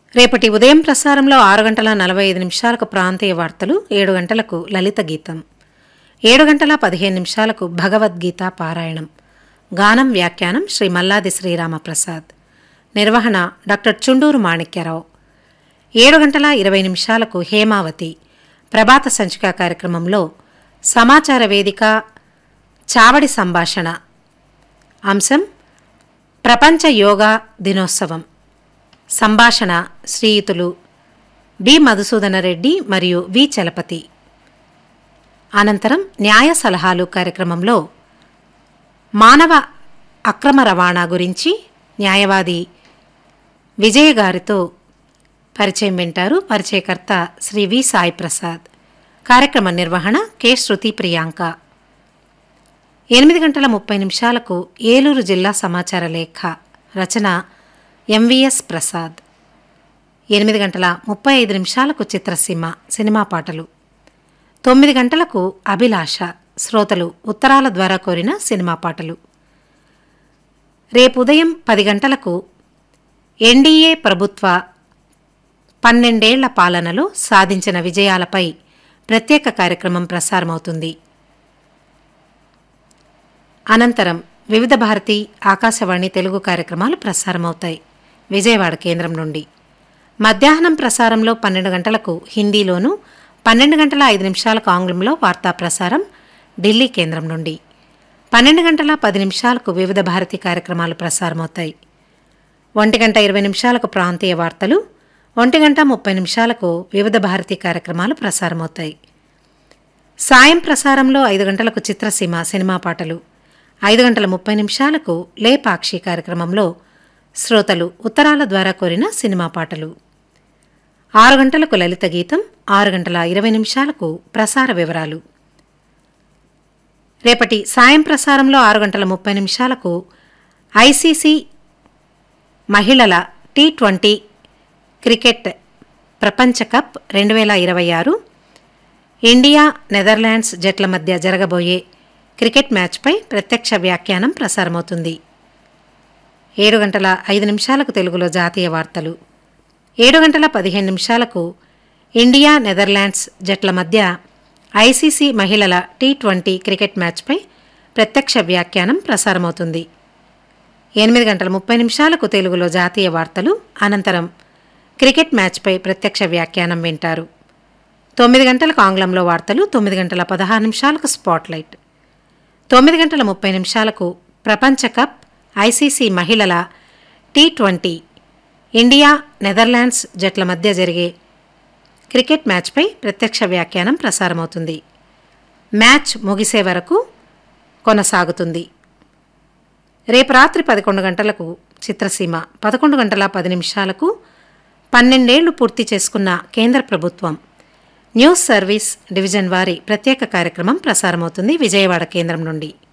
రేపటి ఉదయం ప్రసారంలో ఆరు గంటల నలభై ఐదు నిమిషాలకు ప్రాంతీయ వార్తలు ఏడు గంటలకు లలిత గీతం ఏడు గంటల పదిహేను నిమిషాలకు భగవద్గీత పారాయణం గానం వ్యాఖ్యానం శ్రీ మల్లాది శ్రీరామప్రసాద్ నిర్వహణ డాక్టర్ చుండూరు మాణిక్యరావు ఏడు గంటల ఇరవై నిమిషాలకు హేమావతి ప్రభాత సంచిక కార్యక్రమంలో సమాచార వేదిక చావడి సంభాషణ అంశం ప్రపంచ యోగా దినోత్సవం సంభాషణ శ్రీయుతులు బి మధుసూదన రెడ్డి మరియు వి చలపతి అనంతరం న్యాయ సలహాలు కార్యక్రమంలో మానవ అక్రమ రవాణా గురించి న్యాయవాది విజయ్ గారితో పరిచయం వింటారు పరిచయకర్త శ్రీ వి సాయి ప్రసాద్ కార్యక్రమ నిర్వహణ కె శృతి ప్రియాంక ఎనిమిది గంటల ముప్పై నిమిషాలకు ఏలూరు జిల్లా సమాచార లేఖ రచన ఎంవిఎస్ ప్రసాద్ ఎనిమిది గంటల ముప్పై ఐదు నిమిషాలకు చిత్రసీమ సినిమా పాటలు తొమ్మిది గంటలకు అభిలాష శ్రోతలు ఉత్తరాల ద్వారా కోరిన సినిమా పాటలు రేపు ఉదయం పది గంటలకు ఎన్డీఏ ప్రభుత్వ పన్నెండేళ్ల పాలనలో సాధించిన విజయాలపై ప్రత్యేక కార్యక్రమం ప్రసారమవుతుంది అనంతరం వివిధ భారతి ఆకాశవాణి తెలుగు కార్యక్రమాలు ప్రసారమవుతాయి విజయవాడ కేంద్రం నుండి మధ్యాహ్నం ప్రసారంలో పన్నెండు గంటలకు హిందీలోను పన్నెండు గంటల ఐదు నిమిషాలకు ఆంగ్లంలో వార్తా ప్రసారం ఢిల్లీ కేంద్రం నుండి పన్నెండు గంటల పది నిమిషాలకు వివిధ భారతి కార్యక్రమాలు ప్రసారమవుతాయి ఒంటి గంట ఇరవై నిమిషాలకు ప్రాంతీయ వార్తలు ఒంటి గంట ముప్పై నిమిషాలకు వివిధ భారతి కార్యక్రమాలు ప్రసారమవుతాయి సాయం ప్రసారంలో ఐదు గంటలకు చిత్రసీమ సినిమా పాటలు ఐదు గంటల ముప్పై నిమిషాలకు లేపాక్షి కార్యక్రమంలో శ్రోతలు ఉత్తరాల ద్వారా కోరిన సినిమా పాటలు ఆరు గంటలకు లలిత గీతం ఆరు గంటల ఇరవై నిమిషాలకు ప్రసార వివరాలు రేపటి సాయం ప్రసారంలో ఆరు గంటల ముప్పై నిమిషాలకు ఐసీసీ మహిళల టీ ట్వంటీ క్రికెట్ ప్రపంచ కప్ రెండు వేల ఇరవై ఆరు ఇండియా నెదర్లాండ్స్ జట్ల మధ్య జరగబోయే క్రికెట్ మ్యాచ్పై ప్రత్యక్ష వ్యాఖ్యానం ప్రసారమవుతుంది ఏడు గంటల ఐదు నిమిషాలకు తెలుగులో జాతీయ వార్తలు ఏడు గంటల పదిహేను నిమిషాలకు ఇండియా నెదర్లాండ్స్ జట్ల మధ్య ఐసీసీ మహిళల టీ ట్వంటీ క్రికెట్ మ్యాచ్పై ప్రత్యక్ష వ్యాఖ్యానం ప్రసారమవుతుంది ఎనిమిది గంటల ముప్పై నిమిషాలకు తెలుగులో జాతీయ వార్తలు అనంతరం క్రికెట్ మ్యాచ్పై ప్రత్యక్ష వ్యాఖ్యానం వింటారు తొమ్మిది గంటలకు ఆంగ్లంలో వార్తలు తొమ్మిది గంటల పదహారు నిమిషాలకు స్పాట్లైట్ తొమ్మిది గంటల ముప్పై నిమిషాలకు ప్రపంచ కప్ ఐసీసీ మహిళల టీ ట్వంటీ ఇండియా నెదర్లాండ్స్ జట్ల మధ్య జరిగే క్రికెట్ మ్యాచ్పై ప్రత్యక్ష వ్యాఖ్యానం ప్రసారమవుతుంది మ్యాచ్ ముగిసే వరకు కొనసాగుతుంది రేపు రాత్రి పదకొండు గంటలకు చిత్రసీమ పదకొండు గంటల పది నిమిషాలకు పన్నెండేళ్లు పూర్తి చేసుకున్న కేంద్ర ప్రభుత్వం న్యూస్ సర్వీస్ డివిజన్ వారి ప్రత్యేక కార్యక్రమం ప్రసారమవుతుంది విజయవాడ కేంద్రం నుండి